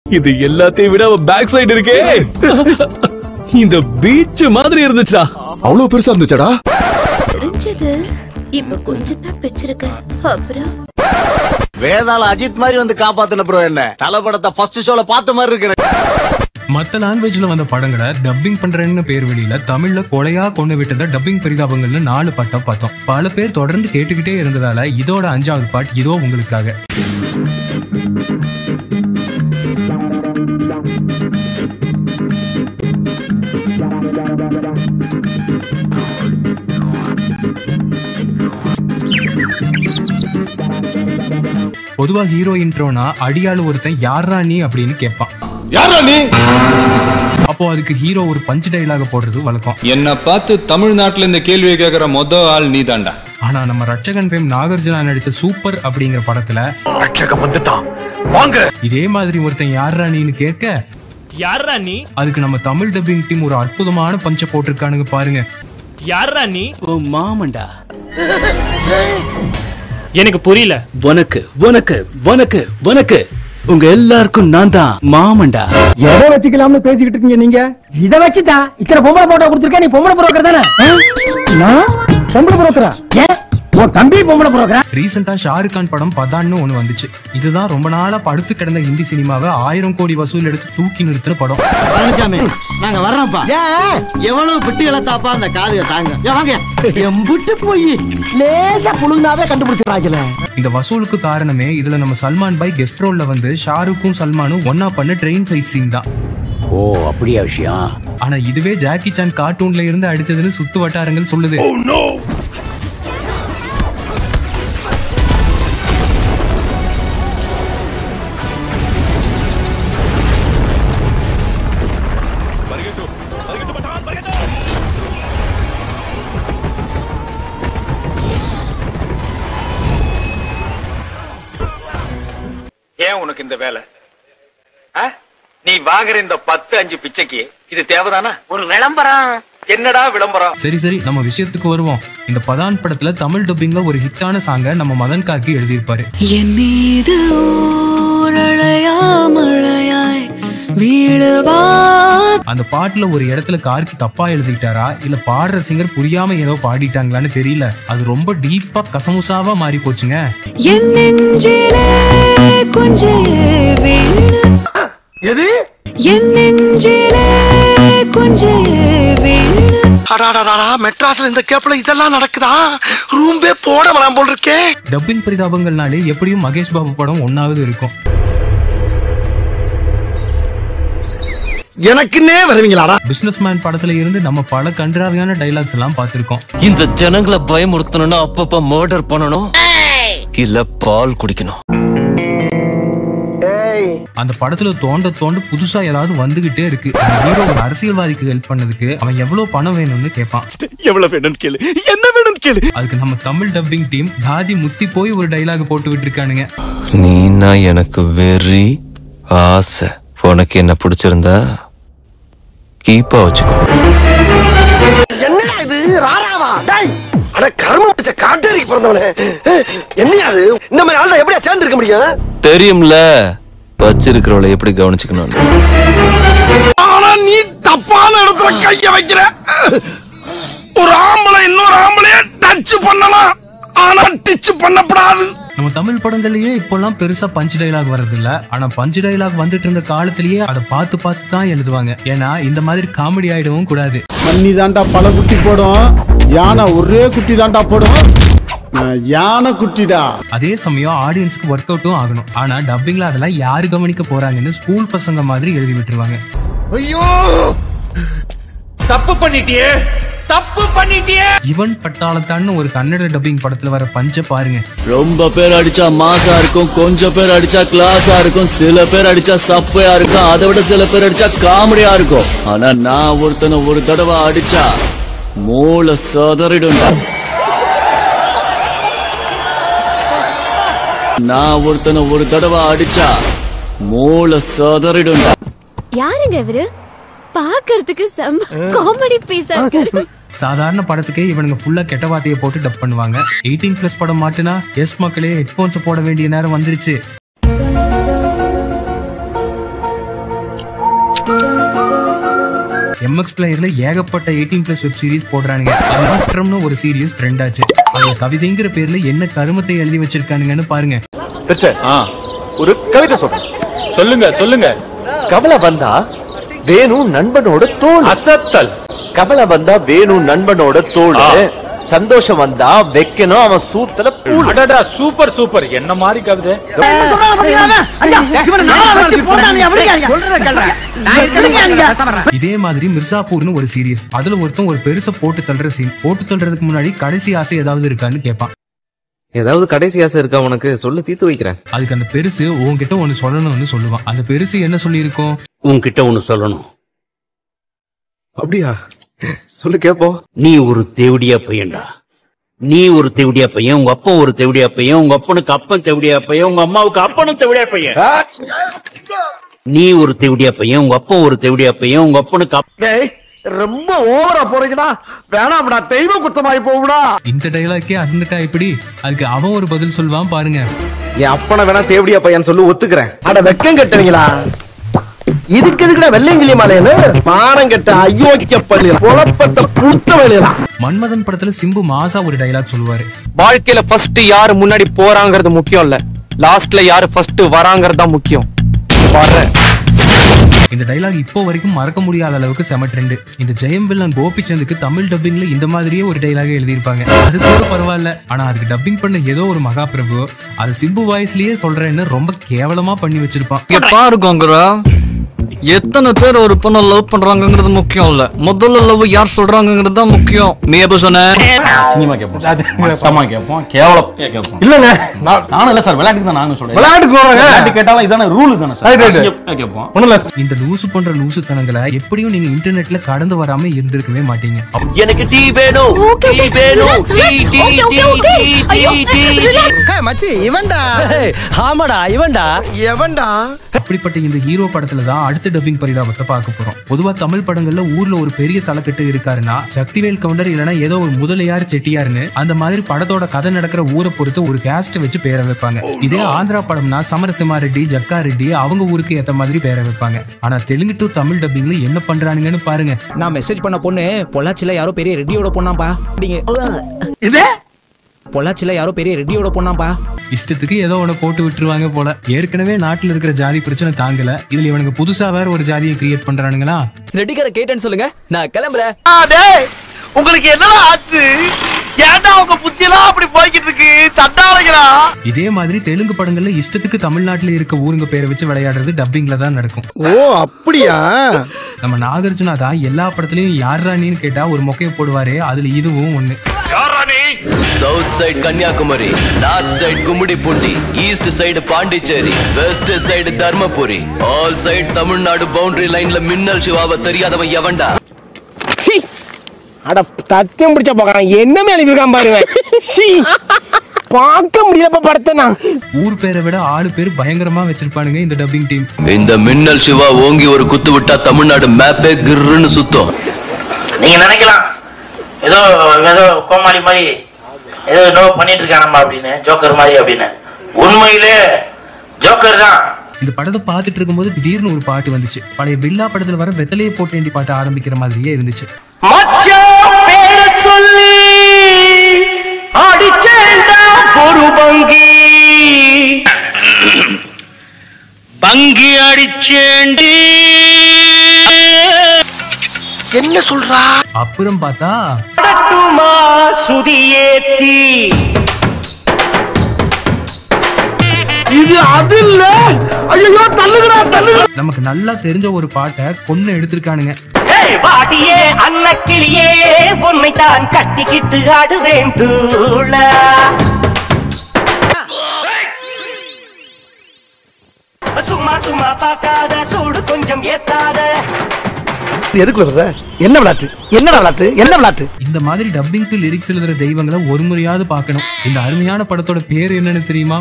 இது எல்லாத்தையும் விட பேக் சைடு இருக்கே இந்த பீச் மாதிரி இருந்துச்சா அவ்வளவு பெருசா இருந்துச்சடா முடிஞ்சது இப்ப கொஞ்சம் தான் பிச்சிருக்க அப்புறம் வேதாள அஜித் மாதிரி வந்து காப்பாத்தின ப்ரோ என்ன தலப்படத்தை ஃபர்ஸ்ட் ஷோல பார்த்த மாதிரி இருக்கு எனக்கு. மத்த லாங்குவேஜ்ல வந்த படங்களை டப்பிங் பண்றேன்னு பேர் வெளியில தமிழ்ல கொலையா கொண்டு விட்டத டப்பிங் பெரிதாபங்கள்னு நாலு பாட்டா பார்த்தோம் பல பேர் தொடர்ந்து கேட்டுக்கிட்டே இருந்ததால இதோட அஞ்சாவது பாட் இதோ உங்களுக்காக பொதுவா ஹீரோ இன்ட்ரோனா அடியாளு ஒருத்தன் யாரா நீ அப்படின்னு கேட்பான் யாரா நீ அப்போ அதுக்கு ஹீரோ ஒரு பஞ்ச் டைலாக போடுறது வழக்கம் என்ன பார்த்து தமிழ்நாட்டுல இந்த கேள்வியை கேக்குற மொத ஆள் நீதான்டா ஆனா நம்ம ரட்சகன் ஃபேம் நாகார்ஜுனா நடிச்ச சூப்பர் அப்படிங்கிற படத்துல ரட்சகம் வந்துட்டான் வாங்க இதே மாதிரி ஒருத்தன் யாரா நீன்னு கேட்க யாரா நீ அதுக்கு நம்ம தமிழ் டப்பிங் டீம் ஒரு அற்புதமான பஞ்ச போட்டிருக்கானுங்க பாருங்க யாரா நீ ஓ மாமண்டா எனக்கு புரியல உனக்கு உனக்கு உனக்கு உனக்கு உங்க எல்லாருக்கும் நான் தான் மாமண்டா எதை வச்சுக்கலாம்னு பேசிக்கிட்டு இருக்கீங்க நீங்க இத வச்சுதான் இத்தனை பொம்பளை போட்டோ கொடுத்துருக்க நீ பொம்பளை புரோக்கர் தானே நான் பொம்பளை புரோக்கரா ஏன் உன் தம்பி பொம்பளை புரோக்கரா ரீசெண்டா ஷாருக் கான் படம் பதான்னு ஒண்ணு வந்துச்சு இதுதான் ரொம்ப நாளா படுத்து கிடந்த ஹிந்தி சினிமாவை ஆயிரம் கோடி வசூல் எடுத்து தூக்கி நிறுத்தின படம் பழனிசாமி நாங்க வர்றோம்ப்பா எவ்வளவு பிட்டு தாப்பா அந்த காதுக தாங்க ஏன் வாங்க எம்புட்டு போய் லேசா புழுந்தாவே கண்டுபிடிச்சிடறாங்கல்ல இந்த வசூலுக்கு காரணமே இதுல நம்ம சல்மான் பாய் கெஸ்ட் ரோல்ல வந்து ஷாருக்கும் சல்மானும் ஒன்னா பண்ண ட்ரெயின் ஃபைட் சீன் தான் ஓ அப்படியா விஷயம் ஆனா இதுவே ஜாக்கி சான் கார்ட்டூன்ல இருந்து அடிச்சதுன்னு சுத்து வட்டாரங்கள் சொல்லுது ஏன் உனக்கு இந்த வேலை ஆ? நீ வாங்குற இந்த பத்து அஞ்சு பிச்சைக்கு இது தேவைதானா ஒரு விளம்பரம் என்னடா விளம்பரம் சரி சரி நம்ம விஷயத்துக்கு வருவோம் இந்த பதான் படத்துல தமிழ் டப்பிங்ல ஒரு ஹிட்டான சாங்க நம்ம மதன் கார்கி எழுதியிருப்பாரு என் மீது ஓரழையா மழையாய் வீழுவா அந்த பாட்டுல ஒரு இடத்துல கார்கி தப்பா எழுதிட்டாரா இல்ல பாடுற சிங்கர் புரியாம ஏதோ பாடிட்டாங்களான்னு தெரியல அது ரொம்ப டீப்பா கசமுசாவா மாறி போச்சுங்க என் நெஞ்சிலே கொஞ்சே வீழு எது என் நெஞ்சிலே கொஞ்சே வீழு அடாடாடா மெட்ராஸ்ல இந்த கேப்ல இதெல்லாம் நடக்குதா ரூம்பே போட வேணாம் போல் இருக்கே டப்பிங் பரிதாபங்கள்னாலே எப்படியும் மகேஷ் பாபு படம் ஒன்னாவது இருக்கும் எனக்குன்னே வருவீங்களாடா பிசினஸ் மேன் படத்துல இருந்து நம்ம பல கன்றாவியான டைலாக்ஸ் எல்லாம் பார்த்திருக்கோம் இந்த ஜனங்களை பயமுறுத்தணும்னா அப்பப்ப மர்டர் பண்ணணும் இல்ல பால் குடிக்கணும் அந்த படத்துல தோண்ட தோண்ட புதுசா ஏதாவது வந்துகிட்டே இருக்கு அந்த ஹீரோ ஒரு அரசியல்வாதிக்கு ஹெல்ப் பண்ணதுக்கு அவன் எவ்வளவு பணம் வேணும்னு கேட்பான் எவ்வளவு வேணும்னு கேளு என்ன வேணும்னு கேளு அதுக்கு நம்ம தமிழ் டப்பிங் டீம் தாஜி முத்தி போய் ஒரு டைலாக் போட்டு விட்டுருக்கானுங்க நீனா எனக்கு வெறி ஆசை உனக்கு என்ன பிடிச்சிருந்தா கீப்பா வச்சுக்கோ என்னடா இது ராராவா டேய் அட கர்மம் பிடிச்ச காட்டேரிக்கு பிறந்தவனே என்னையா அது இந்த மாதிரி ஆள்ல எப்படியா சேர்ந்து இருக்க முடியும் தெரியும்ல வச்சிருக்கிறவளை எப்படி கவனிச்சுக்கணும் ஆனா நீ தப்பான இடத்துல கைய வைக்கிற ஒரு ஆம்பளை இன்னொரு ஆம்பளைய டச் பண்ணலாம் ஆனா டிச் பண்ணப்படாது நம்ம தமிழ் படங்கள்லயே இப்பெல்லாம் பெருசா பஞ்ச் டைலாக் வர்றது இல்ல ஆனா பஞ்ச் டைலாக் வந்துட்டு இருந்த காலத்திலேயே அதை பார்த்து பார்த்து தான் எழுதுவாங்க ஏன்னா இந்த மாதிரி காமெடி ஆயிடவும் கூடாது மண்ணி தாண்டா பல குட்டி போடும் யானை ஒரே குட்டி தாண்டா போடும் நான் யானை குட்டிடா அதே சமயம் ஆடியன்ஸ்க்கு ஒர்க் அவுட்டும் ஆகணும் ஆனா டப்பிங்ல அதெல்லாம் யாரு கவனிக்க போறாங்கன்னு ஸ்கூல் பசங்க மாதிரி எழுதி விட்டுருவாங்க ஐயோ தப்பு பண்ணிட்டியே தப்பு பண்ணிட்டியே இவன் பட்டாளத்தான்னு ஒரு கன்னட டப்பிங் படத்துல வர பஞ்ச பாருங்க ரொம்ப பேர் அடிச்சா மாசா இருக்கும் கொஞ்சம் பேர் அடிச்சா கிளாஸா இருக்கும் சில பேர் அடிச்சா சப்பையா இருக்கும் அதை விட சில பேர் அடிச்சா காமெடியா இருக்கும் ஆனா நான் ஒருத்தனை ஒரு தடவை அடிச்சா மூளை சதறிடும் நான் ஒருத்தனை ஒரு தடவை அடிச்சா மூளை சதறிடும் யாருங்க இவரு பாக்குறதுக்கு செம்ம காமெடி பீஸா இருக்காரு சாதாரண படத்துக்கே இவனுங்க ஃபுல்லா கெட்ட வார்த்தையை போட்டு டப் பண்ணுவாங்க எயிட்டீன் பிளஸ் படம் மாட்டுனா எஸ் மக்களே ஹெட்போன்ஸ் போட வேண்டிய நேரம் வந்துருச்சு எம்எக்ஸ் பிளேயர்ல ஏகப்பட்ட எயிட்டீன் பிளஸ் வெப் சீரிஸ் போடுறானுங்க மாஸ்டர்னு ஒரு சீரியஸ் ட்ரெண்ட் ஆச்சு அவங்க கவிதைங்கிற பேர்ல என்ன கருமத்தை எழுதி வச்சிருக்கானுங்கன்னு பாருங்க ஒரு கவிதை சொல்றேன் சொல்லுங்க சொல்லுங்க கவலை வந்தா வேணும் நண்பனோட தோல் அசத்தல் கவலை வந்தா வேணும் நண்பனோட தோல் சந்தோஷம் வந்தா வைக்கணும் அவன் சூத்துல பூல் அடடா சூப்பர் சூப்பர் என்ன மாதிரி கவிதை இதே மாதிரி மிர்சாப்பூர்னு ஒரு சீரியஸ் அதுல ஒருத்தன் ஒரு பெருசை போட்டு தள்ளுற சீன் போட்டு தள்ளுறதுக்கு முன்னாடி கடைசி ஆசை ஏதாவது இருக்கான்னு கேட்பான் ஏதாவது கடைசி ஆசை இருக்கா உனக்கு சொல்லு தீர்த்து வைக்கிறேன் அதுக்கு அந்த பெருசு உன்கிட்ட ஒன்னு சொல்லணும்னு சொல்லுவான் அந்த பெருசு என்ன சொல்லியிருக்கோம் உன்கிட்ட ஒண்ணு சொல்லணும் அப்படியா சொல்லு கேப்போம் நீ ஒரு தேவடியா பையன்டா நீ ஒரு தேவடியா பையன் உங்க அப்பா ஒரு தேவடியா பையன் உங்க அப்பனுக்கு அப்பன் தேவடியா பையன் உங்க அம்மாவுக்கு அப்பனும் தேவடியா பையன் நீ ஒரு தேவடியா பையன் உங்க அப்பா ஒரு தேவடியா பையன் உங்க அப்பனுக்கு அப்- ரொம்ப ஓவரா போறீங்கடா வேணாம்டா தெய்வ குத்தமாயி போகுடா இந்த டைலாக்கே அசந்துட்டா இப்படி அதுக்கு அவன் ஒரு பதில் சொல்லுவான் பாருங்க என் அப்பனை வேணா தேவடியா பையன் சொல்லு ஒத்துக்கிறேன் அட வெக்கம் கட்டுவீங்களா இதுக்கு எதுக்குடா வெள்ளையங்கிலி மலையனு பாடம் கட்ட அயோக்கிய பள்ளி குழப்பத்தை புழுத்த வேலையா மன்மதன் படத்துல சிம்பு மாசா ஒரு டைலாக் சொல்லுவாரு வாழ்க்கையில ஃபர்ஸ்ட் யாரு முன்னாடி போறாங்கிறது முக்கியம் இல்ல லாஸ்ட்ல யாரு ஃபர்ஸ்ட் வராங்கிறது தான் முக்கியம் வர்றேன் இந்த டைலாக் இப்போ வரைக்கும் மறக்க முடியாத அளவுக்கு செம ட்ரெண்ட் இந்த ஜெயம் வில்லன் கோபிச்சந்துக்கு தமிழ் டப்பிங்ல இந்த மாதிரியே ஒரு டைலாக் எழுதியிருப்பாங்க அது கூட பரவாயில்ல ஆனா அதுக்கு டப்பிங் பண்ண ஏதோ ஒரு மகாபிரபு அது சிம்பு வாய்ஸ்லயே சொல்றேன்னு ரொம்ப கேவலமா பண்ணி வச்சிருப்பான் இங்க பாருங்கோங்கரா எத்தனை பேர் ஒரு பொண்ணை லவ் பண்றாங்கங்கிறது முக்கியம் இல்ல முதல்ல லவ் யார் சொல்றாங்கங்கிறது தான் முக்கியம் நீ எப்ப சொன்ன சினிமா கேட்போம் மட்டமா கேட்போம் கேவலம் கேட்போம் இல்லங்க நானும் இல்ல சார் விளையாட்டுக்கு தான் நானும் சொல்றேன் விளையாட்டுக்கு வர்றேங்க. விளையாட்டு கேட்டாலும் இதான ரூல் தானே சார் Right, right. அசிங்கம் கேட்போம் இந்த லூசு பண்ற லூசு தனங்களை எப்படியும் நீங்க இன்டர்நெட்ல கடந்து வராம இருந்திருக்கவே மாட்டீங்க எனக்கு டீ வேணும் டீ வேணும் tea tea tea tea tea tea மச்சி இவன்டா ஆமாடா இவன்டா எவன்டா அப்படிப்பட்ட இந்த ஹீரோ படத்துல தான் அடுத்த டப்பிங் பரிதாபத்தை பார்க்க போறோம் பொதுவா தமிழ் படங்கள்ல ஊர்ல ஒரு பெரிய தலைக்கட்டு இருக்காருன்னா சக்திவேல் கவுண்டர் இல்லனா ஏதோ ஒரு முதலியார் செட்டியார்னு அந்த மாதிரி படத்தோட கதை நடக்கிற ஊரை பொறுத்து ஒரு கேஸ்ட் வச்சு பேரை வைப்பாங்க இதே ஆந்திரா படம்னா சமரசிம்மா ரெட்டி ஜக்கா ரெட்டி அவங்க ஊருக்கு ஏத்த மாதிரி பேரை வைப்பாங்க ஆனா தெலுங்கு டு தமிழ் டப்பிங்ல என்ன பண்றானுங்கன்னு பாருங்க நான் மெசேஜ் பண்ண பொண்ணு பொள்ளாச்சில யாரோ பெரிய ரெட்டியோட பொண்ணாம்பா அப்படிங்க இது பொள்ளாச்சில யாரோ பெரிய ரெட்டியோட பொண்ணாம்பா இஷ்டத்துக்கு ஏதோ ஒண்ணு போட்டு விட்டுருவாங்க போல ஏற்கனவே நாட்டுல இருக்கிற ஜாதி பிரச்சனை தாங்கல இதுல இவனுக்கு புதுசா வேற ஒரு ஜாதியை கிரியேட் பண்றானுங்களா ரெடிக்கார கேட்டேன்னு சொல்லுங்க நான் கிளம்புறேன் டேய் உங்களுக்கு என்னடா ஆச்சு ஏன்டா உங்க புத்தியெல்லாம் அப்படி போய்கிட்டு இருக்கு சண்டாளைகளா இதே மாதிரி தெலுங்கு படங்கள்ல இஷ்டத்துக்கு தமிழ்நாட்டுல இருக்க ஊருங்க பேரை வச்சு விளையாடுறது டப்பிங்ல தான் நடக்கும் ஓ அப்படியா நம்ம நாகார்ஜுனா தான் எல்லா படத்துலயும் யார் ராணின்னு கேட்டா ஒரு மொக்கையை போடுவாரே அதுல இதுவும் ஒண்ணு south side Kanyakumari north side Gummidipoondi east side Pondicherry west side Dharmapuri all side Tamil Nadu boundary லைன்ல மின்னல் சிவாவை தெரியாதவன் எவன்டா அட தத்தியம் பிடிச்ச போகிறான் என்னமே எழுதிருக்கான் பாருங்க சீ பார்க்க முடியலப்பா படத்தை நான் ஊர் பேரை விட ஆளு பேர் பயங்கரமா வச்சிருப்பானுங்க இந்த டப்பிங் டீம் இந்த மின்னல் சிவா ஓங்கி ஒரு குத்து விட்டா தமிழ்நாடு மேப்பே கிர்ன்னு சுத்தம் நீங்க நினைக்கலாம் ஏதோ ஏதோ கோமாளி மாதிரி ஏதோ ஏதோ பண்ணிட்டு இருக்கானம்மா அப்படின்னு ஜோக்கர் மாதிரி அப்படின்னு உண்மையிலே ஜோக்கர் தான் இந்த படத்தை பார்த்துட்டு இருக்கும்போது திடீர்னு ஒரு பாட்டு வந்துச்சு பழைய பில்லா படத்துல வர வெத்தலையை போட்டேண்டி பாட்டு ஆரம்பிக்கிற மாதிரியே இருந்துச்சு மச்சான் பேர சொல்லி அடிச்சேண்டா ஒரு பங்கி பங்கி அடிச்சேண்டி என்ன சொல்றா அப்புறம் பார்த்தா அடட்டுமா சுதியேத்தி இது அது இல்ல ஐயோ தள்ளுகிறா தள்ளுகிறா நமக்கு நல்லா தெரிஞ்ச ஒரு பாட்டை கொன்னு எடுத்திருக்கானுங்க ஏய், வாடியே அன்னக்கிளியே உன்னை தான் கட்டிக்கிட்டு ஆடுவேன் தூள சும்மா சும்மா பார்க்காத சூடு கொஞ்சம் ஏத்தாத எதுக்குள்ள வர்ற என்ன விளையாட்டு என்ன விளையாட்டு என்ன விளையாட்டு இந்த மாதிரி டப்பிங் டு லிரிக்ஸ் எழுதுற தெய்வங்களை ஒரு முறையாவது பார்க்கணும் இந்த அருமையான படத்தோட பேர் என்னன்னு தெரியுமா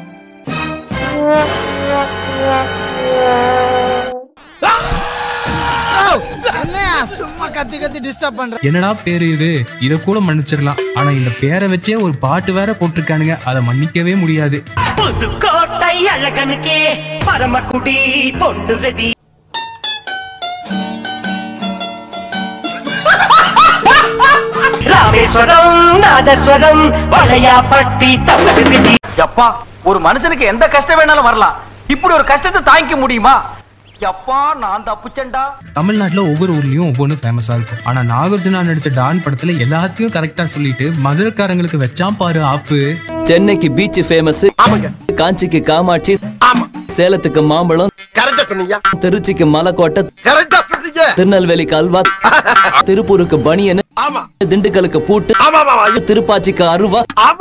சும்மா கத்தி கத்தி டிஸ்டர்ப் பண்ற என்னடா பேரு இது இத கூட மன்னிச்சிடலாம் ஆனா இந்த பேரை வச்சே ஒரு பாட்டு வேற போட்டிருக்கானுங்க அதை மன்னிக்கவே முடியாது புதுக்கோட்டை அழகனுக்கே பரமக்குடி பொண்ணு ரெடி நாகேஸ்வரம் நாதஸ்வரம் வளையாப்பட்டி தவிர்த்து எப்பா ஒரு மனுஷனுக்கு எந்த கஷ்டம் வேணாலும் வரலாம் இப்படி ஒரு கஷ்டத்தை தாங்கிக்க முடியுமா எப்பா நான் தப்புச்சேன்டா தமிழ்நாட்டுல ஒவ்வொரு ஊர்லயும் ஒவ்வொன்றும் ஃபேமஸா இருக்கும் ஆனா நாகார்ஜுனா நடிச்ச டான் படத்துல எல்லாத்தையும் கரெக்டா சொல்லிட்டு மதுரைக்காரங்களுக்கு வச்சான் பாரு ஆப்பு சென்னைக்கு பீச் ஃபேமஸ் காஞ்சிக்கு காமாட்சி சேலத்துக்கு மாம்பழம் திருச்சிக்கு மலைக்கோட்டை திருநெல்வேலிக்கு அல்வா திருப்பூருக்கு பனியன் திண்டுக்கலுக்கு பூட்டு திருப்பாச்சிக்கு அருவா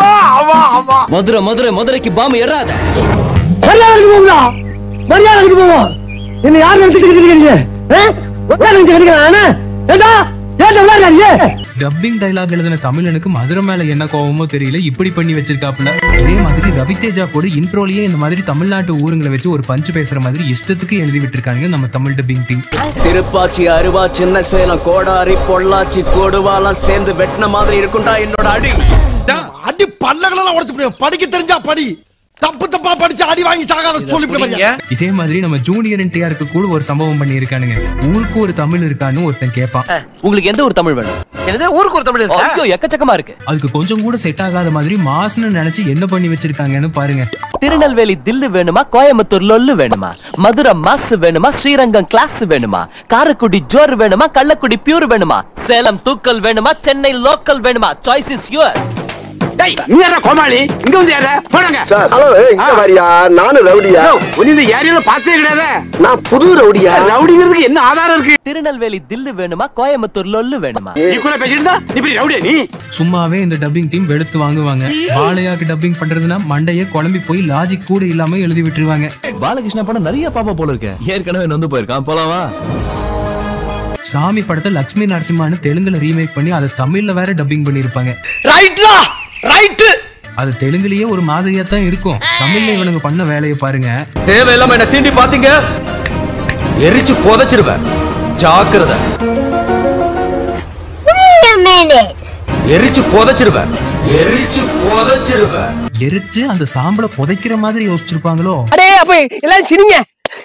மதுரை மதுரை மதுரைக்கு பாம்பு எறாத மரியாதைக்கு போங்களா மரியாதைக்கு போவோம் என்ன யார் நினைச்சிட்டு இருக்கீங்க ஆ? யார் நினைச்சிட்டு இருக்கீங்க ஏண்டா ஏண்டா விளையாடுறீங்க டப்பிங் டைலாக் எழுதின தமிழனுக்கு மதுரை மேல என்ன கோவமோ தெரியல இப்படி பண்ணி வச்சிருக்காப்புல இதே மாதிரி ரவிதேஜா கூட இன்ட்ரோலயே இந்த மாதிரி தமிழ்நாட்டு ஊருங்களை வச்சு ஒரு பஞ்சு பேசுற மாதிரி இஷ்டத்துக்கு எழுதி விட்டுருக்காங்க நம்ம தமிழ் டப்பிங் டீம் திருப்பாச்சி அருவா சின்ன சேலம் கோடாரி பொள்ளாச்சி கொடுவாலாம் சேர்ந்து வெட்டின மாதிரி இருக்கும்டா என்னோட அடி அடி பல்லகளெல்லாம் உடைச்சு போடுவேன். படிக்க தெரிஞ்சா படி தப்பு தப்பா படிச்சு அடி வாங்கி சாகாத சொல்லி இதே மாதிரி நம்ம ஜூனியர் என்டிஆருக்கு கூட ஒரு சம்பவம் பண்ணி இருக்கானுங்க ஊருக்கு ஒரு தமிழ் இருக்கான்னு ஒருத்தன் கேட்பான் உங்களுக்கு எந்த ஒரு தமிழ் வேணும் என்னது ஊருக்கு ஒரு தமிழ் ஐயோ எக்கச்சக்கமா இருக்கு அதுக்கு கொஞ்சம் கூட செட் ஆகாத மாதிரி மாசுன்னு நினைச்சு என்ன பண்ணி வச்சிருக்காங்கன்னு பாருங்க திருநெல்வேலி தில்லு வேணுமா கோயம்புத்தூர் லொல்லு வேணுமா மதுரை மாசு வேணுமா ஸ்ரீரங்கம் கிளாஸ் வேணுமா காரைக்குடி ஜோர் வேணுமா கள்ளக்குடி பியூர் வேணுமா சேலம் தூக்கல் வேணுமா சென்னை லோக்கல் வேணுமா சாய்ஸ் இஸ் யுவர்ஸ் டேய் நீ யாரா கோமாளி இங்க வந்து யாரா போடுங்க சார் ஹலோ இங்க வரியா நானும் ரவுடியா நீ இந்த ஏரியால பார்த்தே கிடையாது நான் புது ரவுடியா ரவுடிங்கிறதுக்கு என்ன ஆதாரம் இருக்கு திருநெல்வேலி தில்லு வேணுமா கோயம்புத்தூர் லொல்லு வேணுமா நீ கூட பேசிட்டு இருந்தா நீ இப்படி ரவுடியா நீ சும்மாவே இந்த டப்பிங் டீம் வெளுத்து வாங்குவாங்க பாலையாக்கு டப்பிங் பண்றதுன்னா மண்டையே குழம்பி போய் லாஜிக் கூட இல்லாம எழுதி விட்டுருவாங்க பாலகிருஷ்ணா படம் நிறைய பாப்பா போல இருக்கு ஏற்கனவே நொந்து போயிருக்கான் போலாமா சாமி படத்தை லட்சுமி நரசிம்மான்னு தெலுங்குல ரீமேக் பண்ணி அதை தமிழ்ல வேற டப்பிங் பண்ணிருப்பாங்க ரைட்லா ரைட் அது தெலுங்குலயே ஒரு மாதிரியா தான் இருக்கும் தமிழ்ல இவனுங்க பண்ண வேலையை பாருங்க தேவையில்லாம என்ன சீண்டி பாத்தீங்க எரிச்சு புதைச்சிருவேன் ஜாக்கிரதை எரிச்சு புதைச்சிருவேன் எரிச்சு புதைச்சிருவேன் எரிச்சு அந்த சாம்பலை புதைக்கிற மாதிரி யோசிச்சிருப்பாங்களோ அடே அப்ப எல்லாம் சிரிங்க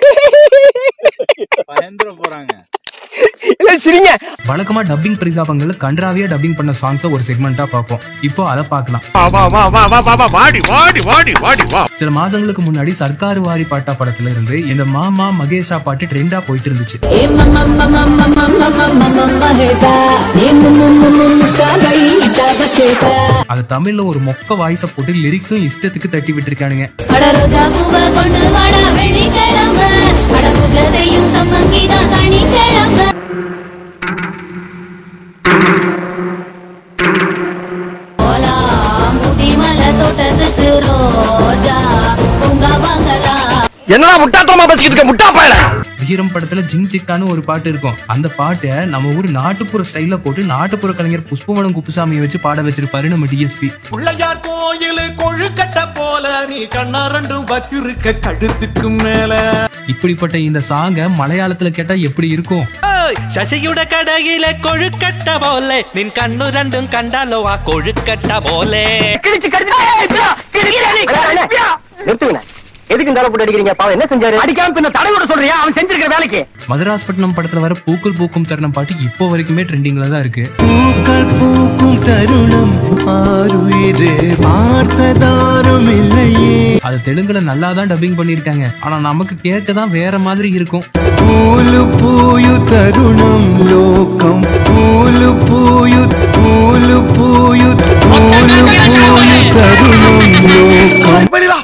போறாங்க எல்லாம் சிரிங்க வழக்கமா டப்பிங் பரிதாபங்கள்ல கன்றாவியா டப்பிங் பண்ண சாங்ஸ ஒரு செக்மெண்டா பார்ப்போம் இப்போ அதை பார்க்கலாம் வாடி வாடி வாடி வாடி வா சில மாசங்களுக்கு முன்னாடி சர்க்காரு வாரி பாட்டா படத்துல இருந்து இந்த மாமா மகேஷா பாட்டு ட்ரெண்டா போயிட்டு இருந்துச்சு அது தமிழ்ல ஒரு மொக்க வாய்ஸ போட்டு லிரிக்ஸும் இஷ்டத்துக்கு தட்டி விட்டுருக்கானுங்க அட ரோஜா பூவை கொண்டு வாடா வெள்ளிக்கிழமை அட பூஜை செய்யும் சம்மங்கிதான் சனிக்கிழமை போலாம் முடிமலை தோட்டத்துக்கு ரோஜா பூங்கா வாங்கலாம் என்னடா முட்டாத்தனமா பேசிக்கிட்டு இருக்க முட்டா பயல வீரம் படத்துல ஜிங் சிக்கான்னு ஒரு பாட்டு இருக்கும் அந்த பாட்டை நம்ம ஊர் நாட்டுப்புற ஸ்டைல போட்டு நாட்டுப்புற கலைஞர் புஷ்பவனம் குப்புசாமியை வச்சு பாட வச்சிருப்பாரு நம்ம டிஎஸ்பி பிள்ளையார் கோயில் கொழுக்கட்டை போல நீ கண்ணா ரெண்டும் வச்சிருக்க கழுத்துக்கு மேல இப்படிப்பட்ட இந்த சாங்க மலையாளத்துல கேட்டா எப்படி இருக்கும் ശശിയുടെ കടയില കൊഴുക്കട്ട പോലെ നിൻ കണ്ണു രണ്ടും കണ്ടാലോ ആ കൊഴുക്കട്ട പോലെ நிறுத்துங்க எதுக்கு இந்த போட்டு அடிக்கிறீங்க பாவம் என்ன செஞ்சாரு அடிக்காம பின்ன தடை விட சொல்றியா அவன் செஞ்சிருக்கிற வேலைக்கு மதராஸ்பட்டினம் படத்துல வர பூக்கள் பூக்கும் தருணம் பாட்டு இப்போ வரைக்குமே ட்ரெண்டிங்ல தான் இருக்கு பூக்கள் பூக்கும் தருணம் ஆறுயிரே பார்த்ததாரும் இல்லையே அது தெலுங்குல நல்லா தான் டப்பிங் பண்ணிருக்காங்க ஆனா நமக்கு கேட்க தான் வேற மாதிரி இருக்கும் పూలు పూయు తరుణం లోకం పూలు పూయు పూలు పూయు పూలు పూయు తరుణం లోకం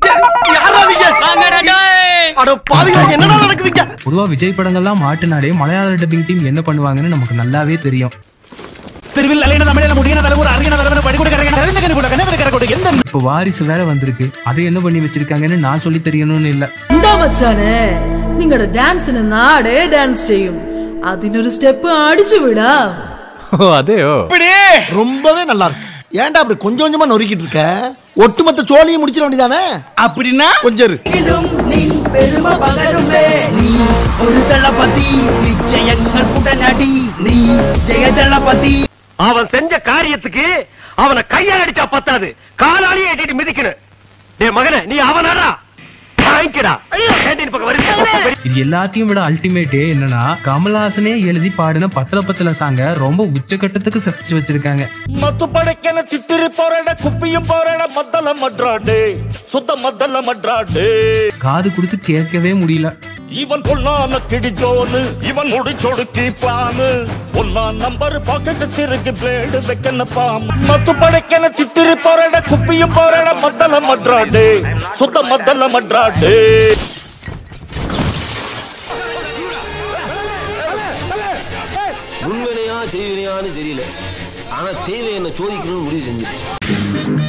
அட பாவிகளா என்னடா நடக்குதுங்க பொதுவா விஜய் படங்கள்லாம் மாட்டுனாலே மலையாள டப்பிங் டீம் என்ன பண்ணுவாங்கன்னு நமக்கு நல்லாவே தெரியும் தெருவில் அலையின தமிழின முடியின தலைவர் அறியின தலைவர் படிக்கூட கரையின நிறைந்த கணிக்கூட கண்ணவர் கரக்கூட எந்த இப்போ வாரிசு வேற வந்திருக்கு அதை என்ன பண்ணி வச்சிருக்காங்கன்னு நான் சொல்லி தெரியணும்னு இல்ல എന്താ മച്ചാനെ നിങ്ങളുടെ ഡാൻസിന് നാടേ ഡാൻസ് ചെയ്യും അതിനൊരു സ്റ്റെപ്പ് അടിച്ചു വിടാം അതെയോ இப்படி ரொம்பவே நல்லா இருக்கு ஏன்டா அப்படி கொஞ்சம் கொஞ்சமா நொறுக்கிட்டு இருக்க ஒட்டுமொத்த சோழியும் முடிச்சிட வேண்டியதானே அப்படின்னா கொஞ்சம் இரு. பெருமை பகருமே நீ ஒரு தளபதி நிச்சயங்கள் உடனடி நீ ஜெய தளபதி அவன் செஞ்ச காரியத்துக்கு அவனை கையால் அடிச்சா பத்தாது காலாலேயே எட்டிட்டு மிதிக்கணும் டேய் மகனே நீ அவனாரா வாங்கிக்கடா கேட்டீன் பக்கம் வருது இது எல்லாத்தையும் விட அல்டிமேட்டே என்னன்னா கமல்ஹாசனே எழுதி பாடின பத்தல பத்தல சாங்க ரொம்ப உச்சக்கட்டத்துக்கு செப்ச்சு வச்சிருக்காங்க மத்து படைக்கன சித்திரி போறட குப்பியும் போறட மத்தல மட்ராடு சுத்த மத்தல மட்ராடு காது கொடுத்து கேட்கவே முடியல இவன் பொல்லான கிடிஜோனு இவன் முடிச்சொடுக்கி பானு பொல்லா நம்பர் பாக்கெட் திருக்கி பிளேடு வைக்கன பாம் மத்து படைக்கன சித்திரி போறட குப்பியும் போறட மத்தல மட்ராடு சுத்த மத்தல மட்ராடு உண்மையா செய்வினையான்னு தெரியல ஆனா தேவை என்ன சோதிக்கணும்னு முடிவு செஞ்சிருச்சு